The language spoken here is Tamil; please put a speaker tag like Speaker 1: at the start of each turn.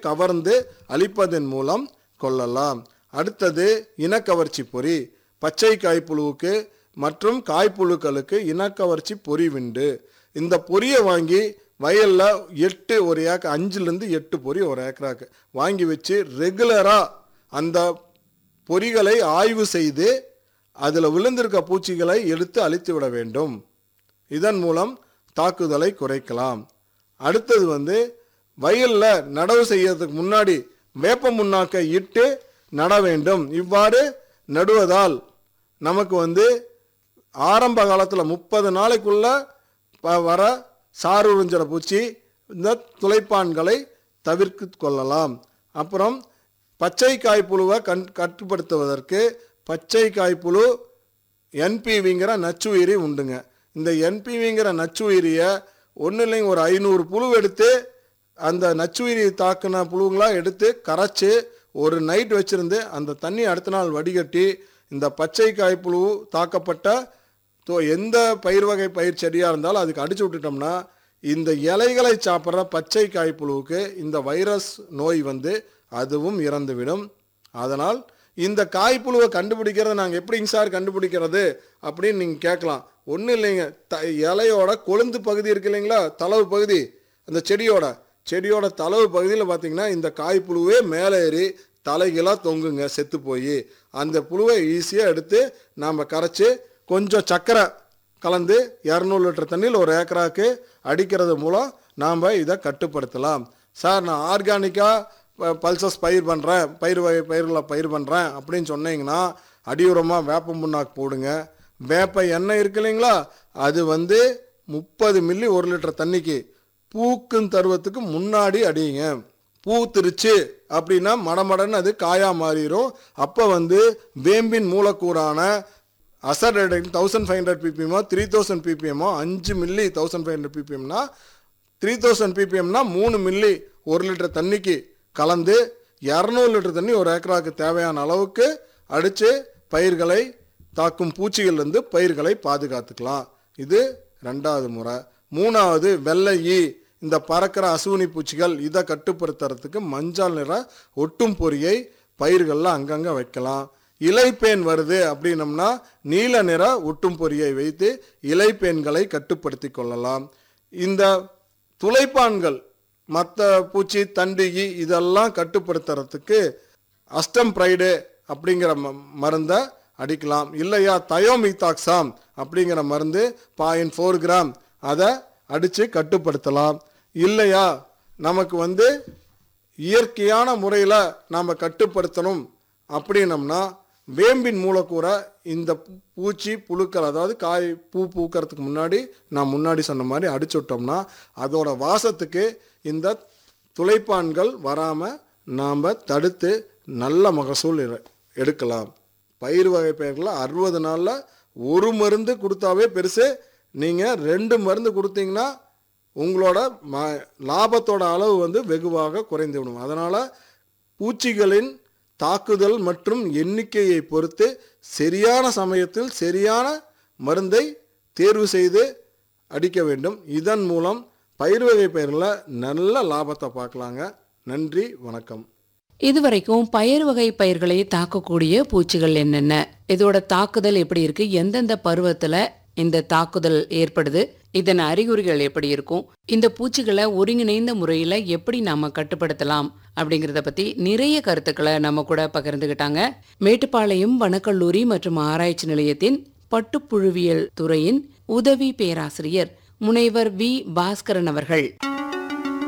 Speaker 1: கவர்ந்து அழிப்பதன் மூலம் கொள்ளலாம் அடுத்தது இனக்கவர்ச்சி பொறி பச்சை காய்ப்புழுவுக்கு மற்றும் காய்ப்புழுக்களுக்கு இனக்கவர்ச்சி பொறி விண்டு இந்த பொரியை வாங்கி வயலில் எட்டு ஒரு ஏக்கர் அஞ்சுலேருந்து எட்டு பொறி ஒரு ஏக்கராக்கு வாங்கி வச்சு ரெகுலராக அந்த பொறிகளை ஆய்வு செய்து அதில் விழுந்திருக்க பூச்சிகளை எடுத்து அழித்து விட வேண்டும் இதன் மூலம் தாக்குதலை குறைக்கலாம் அடுத்தது வந்து வயலில் நடவு செய்யறதுக்கு முன்னாடி வேப்ப முன்னாக்கை இட்டு நட வேண்டும் இவ்வாறு நடுவதால் நமக்கு வந்து ஆரம்ப காலத்தில் முப்பது நாளைக்குள்ள ப- வர சாறு உறிஞ்சிற பூச்சி இந்த துளைப்பான்களை தவிர்த்து கொள்ளலாம் அப்புறம் பச்சை காய்ப்புழுவை கண் கட்டுப்படுத்துவதற்கு பச்சை காய்ப்புழு என்பிவிங்கிற நச்சுயிரி உண்டுங்க இந்த என்பிவிங்கிற நச்சுயிரியை ஒன்றும் இல்லைங்க ஒரு ஐநூறு புழு எடுத்து அந்த நச்சுயிரி தாக்குன புழுங்களா எடுத்து கரைச்சி ஒரு நைட் வச்சிருந்து அந்த தண்ணி அடுத்த நாள் வடிகட்டி இந்த பச்சை காய்ப்புழு தாக்கப்பட்ட தோ எந்த பயிர் வகை பயிர் செடியாக இருந்தாலும் அதுக்கு அடிச்சு விட்டுட்டோம்னா இந்த இலைகளை சாப்பிட்ற பச்சை காய்ப்புழுவுக்கு இந்த வைரஸ் நோய் வந்து அதுவும் இறந்துவிடும் அதனால் இந்த காய்ப்புழுவை கண்டுபிடிக்கிறத நாங்கள் எப்படிங்க சார் கண்டுபிடிக்கிறது அப்படின்னு நீங்கள் கேட்கலாம் ஒன்றும் இல்லைங்க த இலையோட கொழுந்து பகுதி இருக்கு இல்லைங்களா தளவு பகுதி அந்த செடியோட செடியோட தளவு பகுதியில் பார்த்தீங்கன்னா இந்த காய்ப்புழுவே மேலே ஏறி தலைகளாக தொங்குங்க செத்து போய் அந்த புழுவை ஈஸியாக எடுத்து நாம் கரைச்சி கொஞ்சம் சர்க்கரை கலந்து இரநூறு லிட்டர் தண்ணியில் ஒரு ஏக்கராக்கு அடிக்கிறது மூலம் நாம் இதை கட்டுப்படுத்தலாம் சார் நான் ஆர்கானிக்காக பல்சஸ் பயிர் பண்ணுறேன் பயிர் வகை பயிர்களை பயிர் பண்ணுறேன் அப்படின்னு சொன்னீங்கன்னா அடியுரமாக வேப்ப முன்னாக்கு போடுங்க வேப்ப எண்ணெய் இருக்கு இல்லைங்களா அது வந்து முப்பது மில்லி ஒரு லிட்டர் தண்ணிக்கு பூக்கும் தருவத்துக்கு முன்னாடி அடியுங்க பூத்திருச்சு அப்படின்னா மடமடன்னு அது காயா மாறிடும் அப்போ வந்து வேம்பின் மூலக்கூறான அசட் தௌசண்ட் ஃபைவ் ஹண்ட்ரட் பிபிஎம்மோ த்ரீ தௌசண்ட் பிபிஎம்மோ அஞ்சு மில்லி தௌசண்ட் ஃபைவ் ஹண்ட்ரட் பிபிஎம்னா த்ரீ தௌசண்ட் பிபிஎம்னா மூணு மில்லி ஒரு லிட்டர் தண்ணிக்கு கலந்து இரநூறு லிட்டர் தண்ணி ஒரு ஏக்கராக்கு தேவையான அளவுக்கு அடித்து பயிர்களை தாக்கும் பூச்சிகள்லேருந்து பயிர்களை பாதுகாத்துக்கலாம் இது ரெண்டாவது முறை மூணாவது வெள்ளை ஈ இந்த பறக்கிற அசுவினி பூச்சிகள் இதை கட்டுப்படுத்துறதுக்கு மஞ்சள் நிற ஒட்டும் பொறியை பயிர்களில் அங்கங்கே வைக்கலாம் இலைப்பேன் வருது அப்படின்னம்னா நீல நிற ஒட்டும் பொறியை வைத்து இலைப்பேன்களை கட்டுப்படுத்தி கொள்ளலாம் இந்த துளைப்பான்கள் மற்ற பூச்சி தண்டிகி இதெல்லாம் கட்டுப்படுத்துறதுக்கு அஸ்டம் ப்ரைடு அப்படிங்கிற ம மருந்தை அடிக்கலாம் இல்லையா தயோமித்தாக்சாம் அப்படிங்கிற மருந்து பாயிண்ட் ஃபோர் கிராம் அதை அடித்து கட்டுப்படுத்தலாம் இல்லையா நமக்கு வந்து இயற்கையான முறையில் நாம் கட்டுப்படுத்தணும் அப்படின்னம்னா வேம்பின் மூலக்கூறை இந்த பூ- பூச்சி புழுக்கள் அதாவது காய் பூ பூக்கிறதுக்கு முன்னாடி நான் முன்னாடி சொன்ன மாதிரி அடிச்சு விட்டோம்னா அதோட வாசத்துக்கு இந்த துளைப்பான்கள் வராமல் நாம் தடுத்து நல்ல மகசூல் எ- எடுக்கலாம் பயிர் வகை பயிர்களில் அறுபது நாளில் ஒரு மருந்து கொடுத்தாவே பெருசு நீங்கள் ரெண்டு மருந்து கொடுத்தீங்கன்னா உங்களோட ம லாபத்தோட அளவு வந்து வெகுவாக குறைந்து விடும் அதனால் பூச்சிகளின் தாக்குதல் மற்றும் எண்ணிக்கையை பொறுத்து சரியான சமயத்தில் சரியான மருந்தை தேர்வு செய்து அடிக்க வேண்டும் இதன் மூலம் பயிர் வகை பயிரில் நல்ல லாபத்தை பார்க்கலாங்க நன்றி வணக்கம்
Speaker 2: இதுவரைக்கும் பயிர் வகை பயிர்களை தாக்கக்கூடிய பூச்சிகள் என்னென்ன இதோட தாக்குதல் எப்படி இருக்கு எந்தெந்த பருவத்துல இந்த தாக்குதல் ஏற்படுது இதன் அறிகுறிகள் எப்படி இருக்கும் இந்த பூச்சிகளை ஒருங்கிணைந்த முறையில எப்படி நாம கட்டுப்படுத்தலாம் அப்படிங்கறத பத்தி நிறைய கருத்துக்களை நம்ம கூட பகிர்ந்துகிட்டாங்க மேட்டுப்பாளையம் வனக்கல்லூரி மற்றும் ஆராய்ச்சி நிலையத்தின் பட்டுப்புழுவியல் துறையின் உதவி பேராசிரியர் முனைவர் வி பாஸ்கரன் அவர்கள்